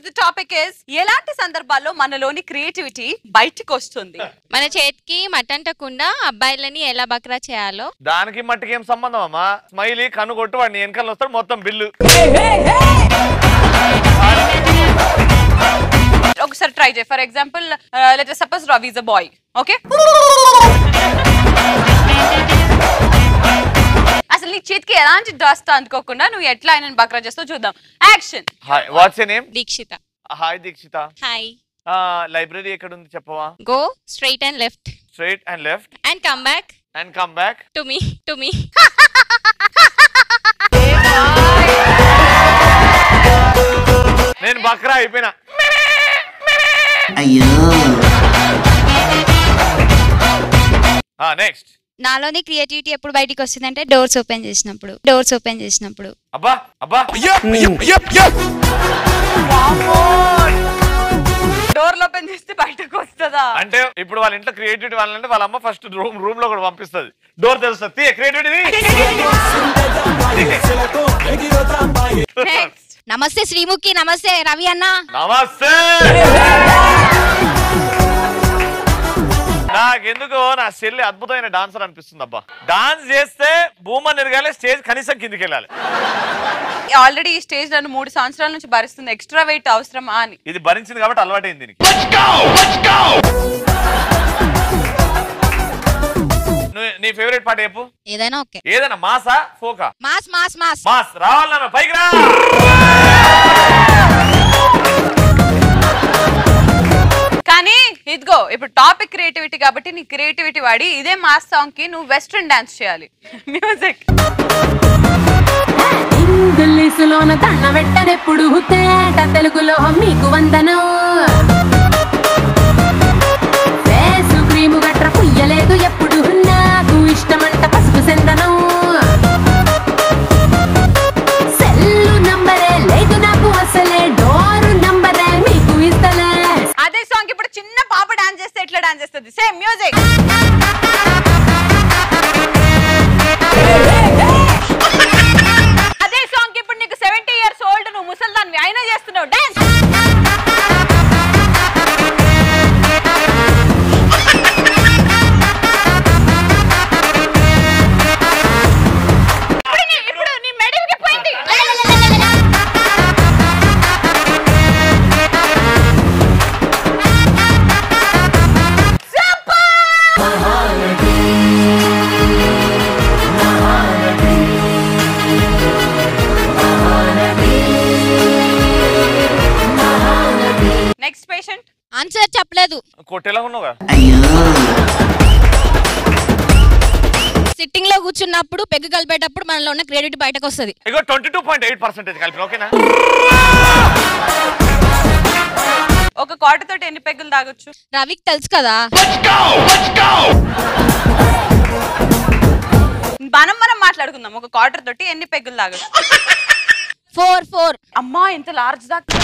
The topic is ఎలాంటి సందర్భాల్లో మనలోని క్రియేటివిటీ బయటికి వస్తుంది మన చేతికి మట్టంటకుండా అబ్బాయిలని ఎలా బక్రా చేయాలో దానికి మట్టికి ఏం సంబంధం అమ్మా స్మైలీ కన్ను కొట్టు వాడిని వెనకాల వస్తాడు మొత్తం బిల్లు ఒకసారి ట్రై చేయి for example let suppose Ravi is a boy okay అసలు నీ చేతికి ఎలాంటి డస్ట్ అందుకోకుండా నువ్వు ఎట్లా ఆయన బక్రా చేస్తావు చూద్దాం action hi what's a name Dikshita hi Dikshita hi library ఎక్కడ ఉంది చెప్పవా go straight and left straight and left and come back and come back to me to me నేను బక్రా అయిపోయినా అయ్యో నెక్స్ట్ నాలోని క్రియేటివిటీ ఎప్పుడు బయటికి వస్తుందంటే డోర్స్ ఓపెన్ చేసినప్పుడు డోర్స్ ఓపెన్ చేసినప్పుడు అబ్బా అబ్బా డోర్ ఓపెన్ చేస్తే బయటకు వస్తుందా అంటే ఇప్పుడు వాళ్ళ ఇంట్లో క్రియేటివిటీ వాళ్ళంటే వాళ్ళ అమ్మ ఫస్ట్ రూమ్ రూమ్ లో కూడా పంపిస్తుంది డోర్ తెలుస్తుంది క్రియేటివిటీ నెక్స్ట్ నమస్తే శ్రీముఖి నమస్తే రవి అన్న నమస్తే నాకెందుకో నా చెల్లి అద్భుతమైన డాన్సర్ అనిపిస్తుంది అబ్బా డాన్స్ చేస్తే భూమని ఎదగాలి స్టేజ్ కనీసం కిందికి వెళ్ళాలి ఆల్రెడీ ఈ స్టేజ్ నన్ను మూడు సంవత్సరాల నుంచి భరిస్తుంది ఎక్స్ట్రా వెయిట్ అవసరమా అని ఇది భరించింది కాబట్టి అలవాటైంది దీనికి నువ్వు- నీ ఫేవరెట్ పాట చెప్పు ఏదైనా ఓకే ఏదైనా మాసా ఫోకా మాస్ మాస్ మాస్ మాస్ రావాలన్నా పైకి రా కానీ ఇదిగో ఇప్పుడు టాపిక్ క్రియేటివిటీ కాబట్టి నీ క్రియేటివిటీ వాడి ఇదే మాస్ సాంగ్ కి నువ్వు వెస్ట్రన్ డాన్స్ చేయాలి మ్యూజిక్ ఇంగ్లీషులోన దండ పెట్టనెప్పుడు తేట తెలుగులో మీకు వందనం ఫేసు క్రీము గట్ర పుయ్యలేదు ఎప్పుడు నాకు ఇష్టమంట పసుపు సెందనం సెల్లు నంబరే లేదు నాకు అసలే డోరు నంబరే మీకు ఇస్తలే అదే సాంగ్ ఇప్పుడు చిన్న పాప డాన్స్ చేస్తే ఎట్లా డాన్స్ చేస్తుంది సేమ్ మ్యూజిక్ అదే సాంగ్ ఇప్పుడు నీకు సెవెంటీ ఇయర్స్ ఓల్డ్ నువ్వు ముసల్దాన్ని అయినా చేస్తున్నావు డాన్స్ ఇప్పుడు నీ మెడల్కి పోయింది నెక్స్ట్ పేషెంట్ ఆన్సర్ చెప్పలేదు కొట్టేలా ఉన్నావు కదా అయ్యో సిట్టింగ్ లో కూర్చున్నప్పుడు పెగ్గు కలిపేటప్పుడు మనలో ఉన్న క్రియేటివిటీ బయటకు వస్తుంది ego twenty two point eight percentage కలిపిన ఓకేనా ఒక క్వార్టర్ తోటి ఎన్ని పెగ్గులు తాగొచ్చు రవికి తెలుసు కదా మనం మనం మాట్లాడుకుందాం ఒక క్వార్టర్ తోటి ఎన్ని పెగ్గులు తాగొచ్చు ఫోర్ ఫోర్ అమ్మా ఇంత లార్జ్ దాకా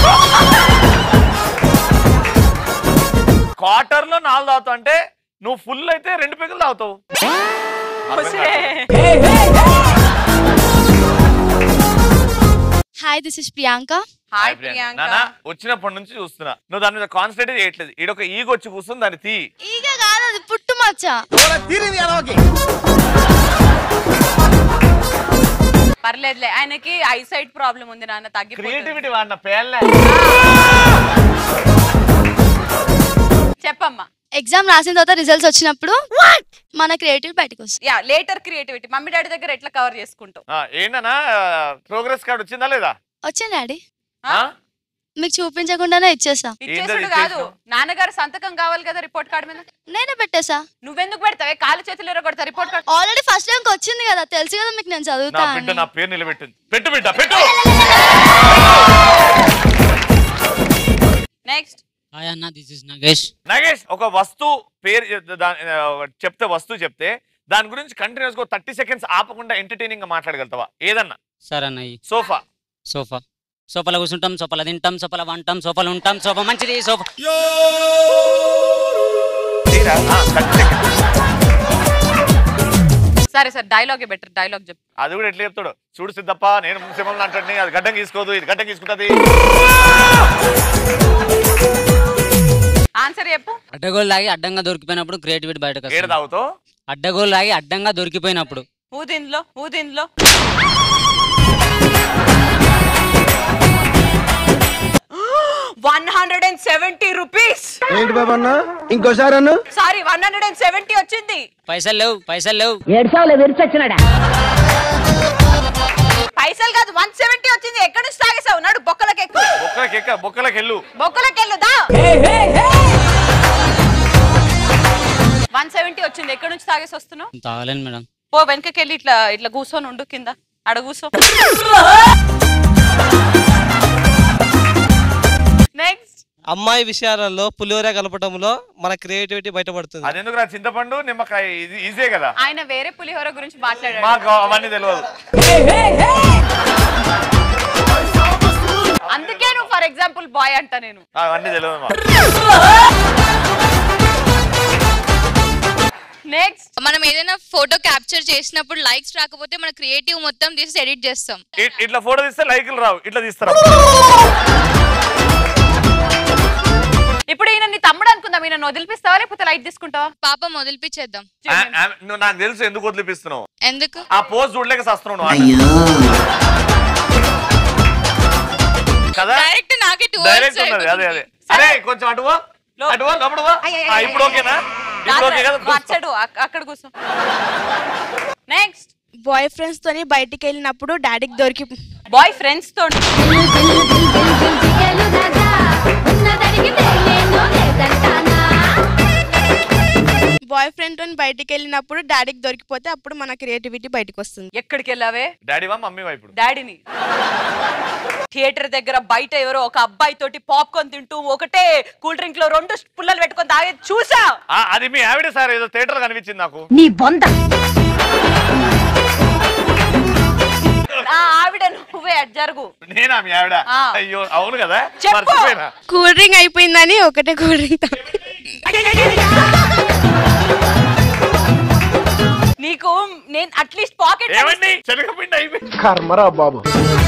క్వార్టర్ లో నాలుగు తాగుతావు అంటే నువ్వు ఫుల్ అయితే రెండు పెగులు తాగుతావు అర్థం కావట్లేదు. Hi this is Priyanka hi Priyanka. Priyanka నానా వచ్చినప్పటి నుంచి చూస్తున్నా నువ్వు దాని మీద కాన్సన్ట్రేట్ చేయట్లేదు ఈడొక ఈగ వచ్చి కూర్చుని దాన్ని తీ ఈగ కాదు అది పుట్టు మచ్చ పర్లేదులే ఆయనకి ఐ సైట్ ప్రాబ్లం ఉంది నాన్న తగ్గిపోతుంది క్రియేటివిటీ వాడిన పేర్లే చెప్పమ్మా ఎగ్జామ్ రాసిన తర్వాత రిజల్ట్స్ వచ్చినప్పుడు మన క్రియేటివ్ బయటకు వస్తుంది yeah later creativity mummy daddy దగ్గర ఎట్లా కవర్ చేసుకుంటావు ఆ, ఏంటన్నా ప్రోగ్రెస్ కార్డ్ వచ్చిందా లేదా వచ్చింది డాడీ ఆ? ఆ? మీకు చూపించకుండానే ఇచ్చేసా ఇచ్చేసుడు ఏంటది కాదు ఇచ్చేసావు? నాన్నగారు సంతకం కావాలి కదా రిపోర్ట్ కార్డ్ మీద నేనే పెట్టేసా నువ్వెందుకు పెడతావే కాలు చేతులు ఎరగొడతా report card already first time వచ్చింది కదా తెలుసు కదా మీకు నేను నా చదువుతా బిడ్డ అని. నా పేరు నిలబెట్టింది పెట్టు బిడ్డ పెట్టు నెక్స్ట్ హాయ్ అన్న దిస్ ఇస్ నగేష్ నాగేష్ ఒక వస్తువు పేరు చెప్- దాని- ఆ, చెప్తే వస్తువు చెప్తే దాని గురించి కంటిన్యూస్ గా థర్టీ సెకండ్స్ ఆపకుండా ఎంటర్టైనింగ్ గా మాట్లాడగలుగుతావా ఏదన్నా సరే అన్న ఈ సోఫా సోఫా సోఫాలో కూర్చుంటాం సోఫాలో తింటాం సోఫాలో వంటాం సోఫాలో ఉంటాం సోఫా మంచిది సోఫా థర్టీ సెకండ్స్ సరే సరే డైలాగే బెటర్ డైలాగ్ చెప్పు అది కూడా ఎట్లా చెప్తాడు చూడు సిద్ధప్ప నేను సింహం అంటాడు అది గడ్డం తీసుకోదు ఇది గడ్డం తీసుకుంటది ఆన్సర్ చెప్పు అడ్డగోలు లాగి అడ్డంగా దొరికిపోయినప్పుడు క్రియేటివిటీ బయటకు ఏడు వస్తుంది తాగుతావు అడ్డగోలు లాగి అడ్డంగా దొరికిపోయినప్పుడు ఊదింట్లో ఊదింట్లో one hundred and seventy rupees ఏంటి బాబా అన్న ఇంకోసారి అన్న sorry one hundred and seventy వచ్చింది పైసలు లేవు పైసలు లేవు ఏడ్సావులే విరిచొచ్చినాడా పైసలు కాదు వన్ సెవెంటీ వచ్చింది ఎక్కడి నుంచి తాగేసావు నాడు బొక్కలకి ఎక్కువ బొక్కలకి ఎక్క బొక్కలకి వెళ్ళు బొక్కలకి వెళ్ళుదా వన్ సెవెంటీ వచ్చింది ఎక్కడి నుంచి తాగేసి వస్తున్నావు తాగలేను మేడం పో వెనకకి వెళ్ళి ఇట్లా ఇట్లా కూర్చొని ఉండు కింద అడ కూర్చో నెక్స్ట్ అమ్మాయి విషయాలలో పులిహోర కలపటంలో మన క్రియేటివిటీ బయటపడుతుంది అది ఎందుకు రా చింతపండు నిమ్మకాయ ఇది ఈజీ కదా ఆయన వేరే పులిహోర గురించి మాట్లాడాడు మాకు అవన్నీ తెలియదు అందుకే నువ్వు ఫర్ ఎగ్జాంపుల్ బాయ్ అంట నేను అవన్నీ తెలియదు మాకు నెక్స్ట్ మనం ఏదైనా ఫోటో క్యాప్చర్ చేసినప్పుడు లైక్స్ రాకపోతే మన క్రియేటివ్ మొత్తం తీసి ఎడిట్ చేస్తాం ఇ- ఇట్లా ఫోటో తీస్తే లైకులు రావు ఇట్లా తీస్తారా ఇప్పుడు ఈయన నీ తమ్ముడు అనుకుందాం ఈయన వదిలిపిస్తావా లేకపోతే లైట్ తీసుకుంటావా పాపం వదిలిపించేద్దాం ఆ- ఆ- నువ్వు నాకు తెలుసు ఎందుకు వదిలిపిస్తున్నావు ఎందుకు ఆ పోస్ట్ చూడలేక సస్తున్నావు నువ్వు ఆడ. కదా డైరెక్ట్ నాకే టూ డైరెక్ట్ ఉన్నది అదే అదే అరే కొంచెం అటువో అటువో లోపడవో ఆ, ఇప్పుడు ఓకేనా ఇప్పుడు ఓకే కదా నువ్వు అచ్చడు అక్- అక్కడ కూర్చో నెక్స్ట్ బాయ్ ఫ్రెండ్స్ తోని బయటికి వెళ్ళినప్పుడు డాడీకి దొరికి బాయ్ ఫ్రెండ్స్ తో బాయ్ ఫ్రెండ్ తోని బయటికి వెళ్ళినప్పుడు డాడీకి దొరికిపోతే అప్పుడు మన క్రియేటివిటీ బయటకు వస్తుంది ఎక్కడికి వెళ్ళావే డాడీవా మమ్మీవా ఇప్పుడు డాడీని థియేటర్ దగ్గర బయట ఎవరో ఒక అబ్బాయి తోటి పాప్కార్న్ తింటూ ఒకటే కూల్ డ్రింక్ లో రెండు పుల్లలు పెట్టుకొని తాగేది చూసా ఆ, అది మీ ఆవిడ సార్ ఏదో థియేటర్ కనిపించింది నాకు నీ బొంద ఆ ఆవిడ నువ్వే అటు జరుగు నేనా మీ ఆవిడ ఆ. అయ్యో అవును కదా చెప్పు. మర్చిపోయినా కూల్ డ్రింక్ అయిపోయిందని ఒకటే కూల్ డ్రింక్ నీకు నేను అట్లీస్ట్ పాకెట్ ఏమండి శనగపిండి అయిపోయింది కర్మరా బాబు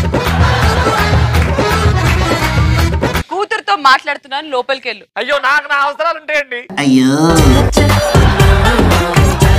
కూతురుతో మాట్లాడుతున్నాను లోపలికి వెళ్ళు అయ్యో నాకు నా అవసరాలు ఉంటాయండి అయ్యో